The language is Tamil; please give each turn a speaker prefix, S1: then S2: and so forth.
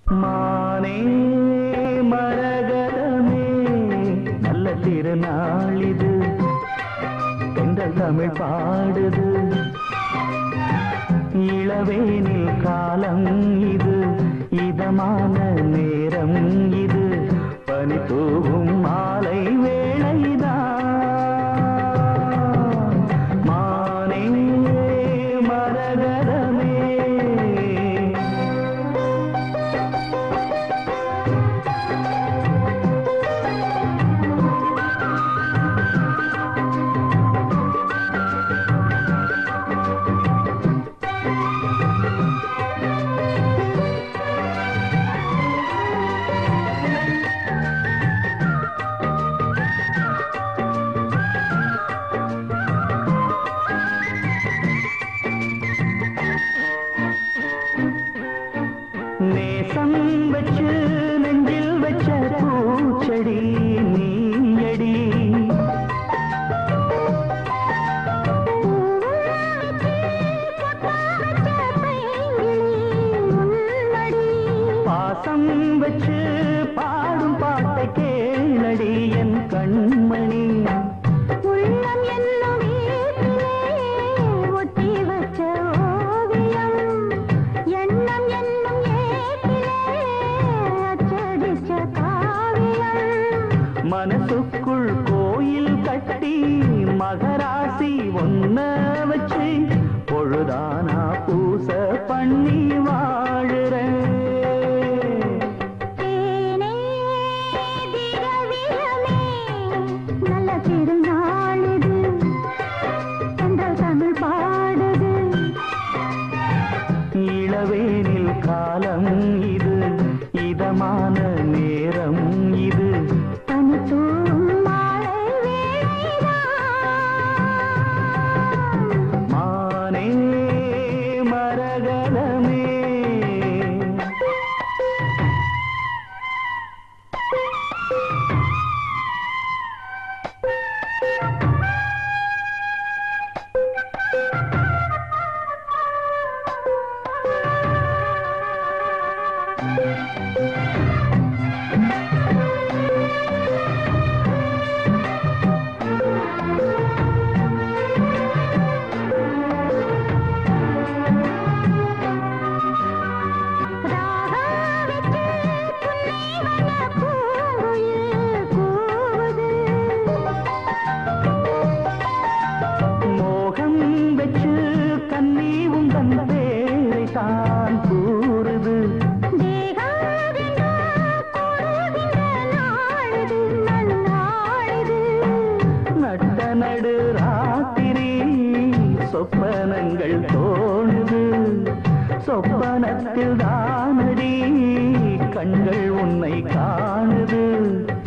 S1: மானே மரகதமே நல்ல திருநாளிது எங்கள் தமிழ் பாடுது இளவேனில் காலம் இது இதமான நேரம் இது பனி தூவும் மாலை வேளைதான் மானே மரகதமே நேசம் வச்சு நெஞ்சில் வச்ச பூச்செடி நீயடி பாசம் வச்சு பாடும் பாட்டை கேளடி என் கண்மணி
S2: உள்ளம் என்னும் வீட்டிலே ஒட்டி வச்ச ஓவியம் எண்ணம் என்னும் ஏட்டிலே அச்சடிச்ச காவியம்
S1: மனசுக்குள் கோயில் கட்டி மகராசி ஒன்ன வச்சு பொழுதானா பூச பண்ணி வாழுறேன்
S2: தேனே திரவியமே நல்ல திருநாளிது என்றால் தமிழ் பாடுது
S1: இளவேனில் காலம் இது இதமான நேரம் இது
S2: பனித்தூவும் மாலை வேளைதான்
S1: மானே மரகதமே
S2: ராகாவிட்டு புன்னைவன பூங்குயில் கூவுது.
S1: மோகம் வச்சு கண்ணி உந்தன் பேரை தான் கூறுது
S2: தேகாதென்றோ கூடுகின்ற நாளிது நன்னாளிது.
S1: நட்ட நடு ராத்திரி சொப்பனங்கள் தோணுது சொப்பனத்தில் தானடி கண்கள் உன்னை காணுது